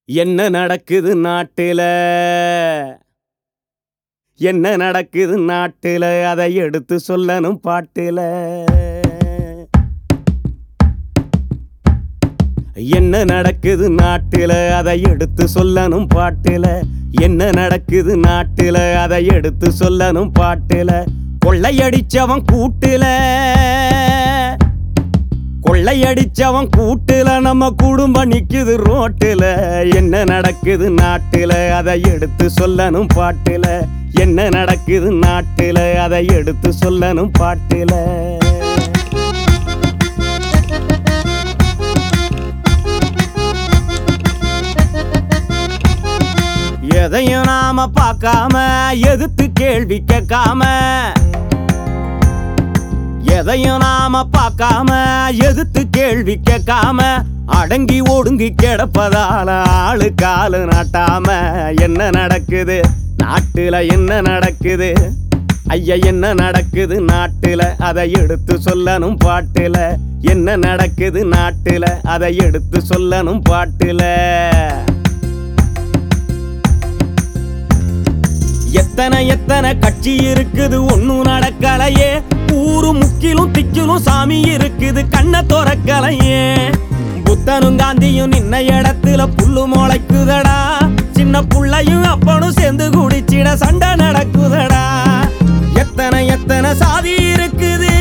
என்ன நடக்குது நாட்டில என்ன நடக்குது நாட்டில அதை எடுத்து சொல்லணும் பாட்டில என்ன நடக்குது நாட்டில அதை எடுத்து சொல்லணும் பாட்டில என்ன நடக்குது நாட்டில அதை எடுத்து சொல்லணும் பாட்டில கொள்ளையடிச்சவன் கூட்டுல கொள்ளையடிச்சவன் கூட்டுல நம்ம குடும்பம் நிக்குது ரோட்டுல என்ன நடக்குது நாட்டுல அதை எடுத்து சொல்லணும் பாட்டுல என்ன நடக்குது நாட்டுல அதை எடுத்து சொல்லணும் பாட்டுல எதையும் நாம பார்க்காம எதிர்த்து கேள்வி கேட்காம எதையும் நாம பார்க்காம எதிர்த்து கேள்வி கேட்காம அடங்கி ஒடுங்கி கிடப்பதால ஆளு காலு நாட்டாம என்ன நடக்குது நாட்டுல என்ன நடக்குது ஐயா என்ன நடக்குது நாட்டுல அதை எடுத்து சொல்லணும் பாட்டுல என்ன நடக்குது நாட்டுல அதை எடுத்து சொல்லணும் பாட்டுல எத்தனை எத்தனை கட்சி இருக்குது ஒன்னும் நடக்கலையே ஊரு முக்கிலும் திக்கிலும் சாமி இருக்குது கண்ண திறக்கலையே புத்தனும் காந்தியும் நின்ன இடத்துல புல்லு முளைக்குதடா சின்ன புள்ளையும் அப்பனும் சேர்ந்து குடிச்சிட சண்டை நடக்குதடா எத்தனை எத்தனை சாதி இருக்குது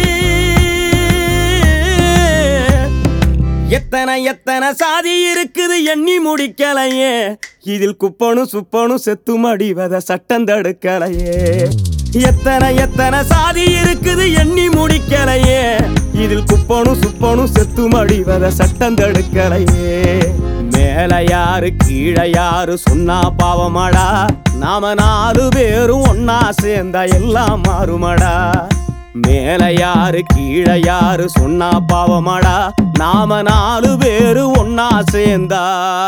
எத்தனை எத்தனை சாதி இருக்குது எண்ணி முடிக்கலையே இதில் குப்பனும் சுப்பனும் செத்து மடிவத சட்டம் தடுக்கலையே எத்தனை எத்தனை சாதி இருக்குது எண்ணி முடிக்கலையே இதில் குப்பனும் சுப்பனும் செத்து மடிவத சட்டம் தடுக்கலையே மேல யாரு கீழே யாரு சொன்னா பாவமாடா நாம நாலு பேரும் ஒன்னா சேர்ந்தா எல்லாம் மாறுமடா மேல யாரு கீழே யாரு சொன்னா பாவமாடா நாம நாலு பேரு ஒன்னா சேர்ந்தா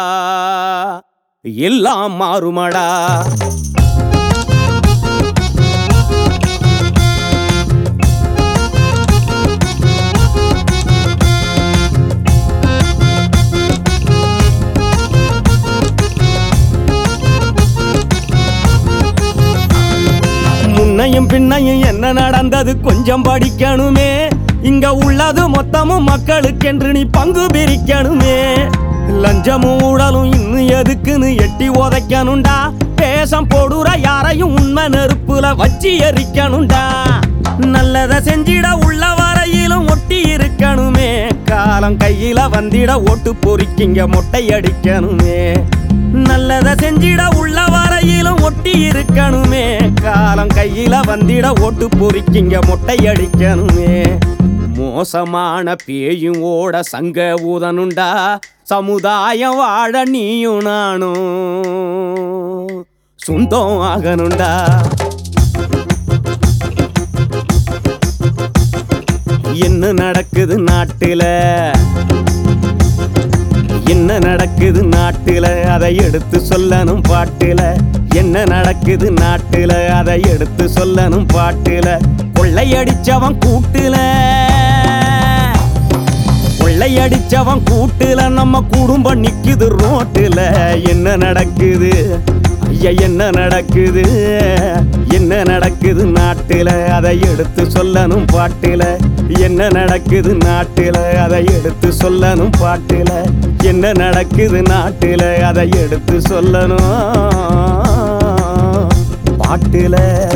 எல்லாம் மாறுமடா முன்னையும் பின்னையும் என்ன நடந்தது கொஞ்சம் படிக்கணுமே இங்க உள்ளது மொத்தமும் மக்களுக்கென்று நீ பங்கு பிரிக்கணுமே லஞ்சமும் ஊழலும் இன்னும் எதுக்குன்னு எட்டி உதைக்கணும்டா பேசம் போடுற யாரையும் உண்மை நெருப்புல வச்சு எரிக்கணும்டா நல்லத செஞ்சிட உள்ள வரையிலும் ஒட்டி இருக்கணுமே காலம் கையில வந்திட ஓட்டு பொறிக்கிங்க மொட்டை அடிக்கணுமே நல்லத செஞ்சிட உள்ள வரையிலும் ஒட்டி இருக்கணுமே காலம் கையில வந்திட ஓட்டு பொறிக்கிங்க மொட்டை அடிக்கணுமே மோசமான பேயும் ஓட சங்க ஊதனுண்டா சமுதாயம் வாழ நீயும் நானும் சொந்தம் ஆகணுண்டா என்ன நடக்குது நாட்டுல என்ன நடக்குது நாட்டுல அதை எடுத்து சொல்லணும் பாட்டுல என்ன நடக்குது நாட்டுல அதை எடுத்து சொல்லணும் பாட்டுல கொள்ளையடிச்சவன் கூட்டுல கொள்ளையடிச்சவன் கூட்டுல நம்ம குடும்பம் நிக்குது ரோட்டுல என்ன நடக்குது ஐயா என்ன நடக்குது என்ன நடக்குது நாட்டுல அதை எடுத்து சொல்லணும் பாட்டுல என்ன நடக்குது நாட்டுல அதை எடுத்து சொல்லணும் பாட்டுல என்ன நடக்குது நாட்டுல அதை எடுத்து சொல்லணும் பாட்டுல